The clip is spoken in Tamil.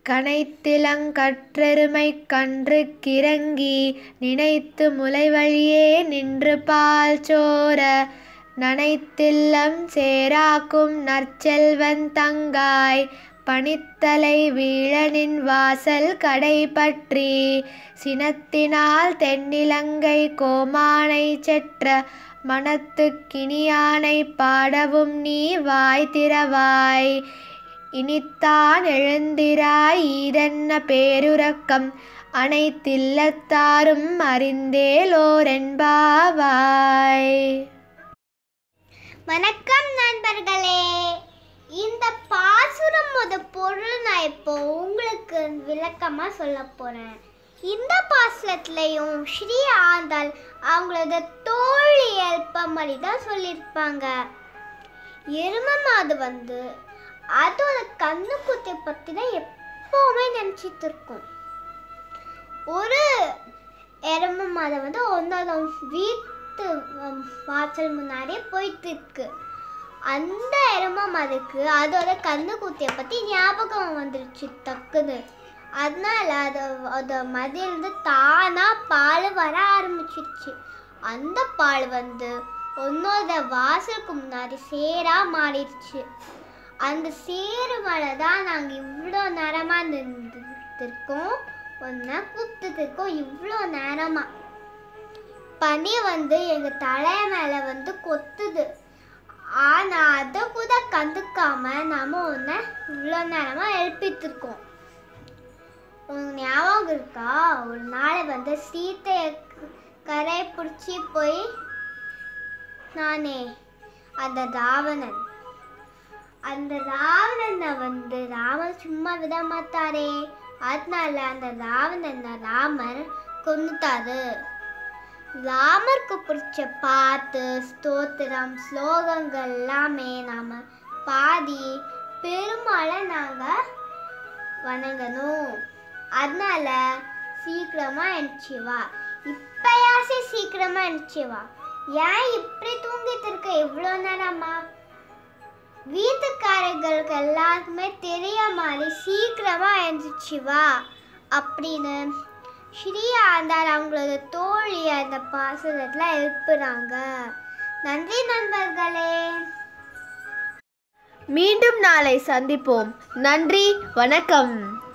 கனைத்திலங்கற்றெருமைக் கன்றுக்கிறங்கி நினைத்து முலைவழியே நின்று பால் சோர நனைத்தில்லம் சேராக்கும் நற்செல்வன் தங்காய் பணித்தலை வீழனின் வாசல் கடைபற்றி சினத்தினால் தென்னிலங்கை கோமானை செற்ற மனத்துக்கினியானை பாடவும் நீ வாய் திறவாய் இனித்தான் எழுந்திராய் ஈதென்ன பேருறக்கம் அனைத்தில்லத்தாரும் அறிந்தேலோரென்பாவாய் வணக்கம் நண்பர்களே இந்த பாசுரமோட பொருள் நான் இப்போ உங்களுக்கு விளக்கமா சொல்ல போறேன் இந்த பாசுரத்துலையும் ஸ்ரீ ஆண்டாள் அவங்களோட தோழி எழுப்ப மாதிரி தான் சொல்லியிருப்பாங்க எரும மாடு வந்து அதோட கண்ணு குத்தை பற்றி தான் எப்போவுமே நினச்சிட்டு இருக்கும் ஒரு எரும மாடு வந்து ஒன்னோட வீட்டு ஹம், வாசல் முன்னாடியே போயிட்டு இருக்கு அந்த எரும மாடுக்கு அதோட கண்ணு குத்திய பற்றி ஞாபகம் வந்துருச்சு டக்குன்னு அதனால அது அது மதியிலிருந்து தானாக பால் வர ஆரம்பிச்சிருச்சு அந்த பால் வந்து உன்னோட வாசலுக்கு முன்னாடி சேரா மாறிடுச்சு அந்த சேரு மேலே தான் நாங்கள் இவ்வளோ நேரமாக நின்றுருக்கோம் ஒன்றை குத்துட்டுருக்கோம் இவ்வளோ நேரமாக பனி வந்து எங்கள் தலை மேலே வந்து கொத்துது ஆனால் அதை கூட கண்டுக்காம நாம ஒன்றை இவ்வளோ நேரமாக எழுப்பிட்டு இருக்கோம் உனக்கு ஞாபகம் இருக்கா ஒரு நாள் வந்து சீத்தையை கரை பிடிச்சி போய் நானே அந்த ராவணன் அந்த ராவணனை வந்து ராமன் சும்மா விட மாட்டாரே அதனால அந்த ராவணனை ராமர் கொன்னுட்டாரு ராமருக்கு பிடிச்ச பாட்டு ஸ்தோத்திரம் ஸ்லோகங்கள் எல்லாமே நாம பாடி பெருமாளை நாங்கள் வணங்கணும் அதனால சீக்கிரமா எழுச்சி வா இப்பயாசி சீக்கிரமா எழுச்சி வா ஏன் இப்படி தூங்கிட்டு இருக்க இவ்வளோ நேரமா வீட்டுக்காரர்களுக்கு எல்லாருக்குமே தெரிய மாதிரி சீக்கிரமா எழுந்துச்சு வா அப்படின்னு ஸ்ரீ ஆண்டாள் அவங்களோட தோழி அந்த பாசனத்தில் எழுப்புறாங்க நன்றி நண்பர்களே மீண்டும் நாளை சந்திப்போம் நன்றி வணக்கம்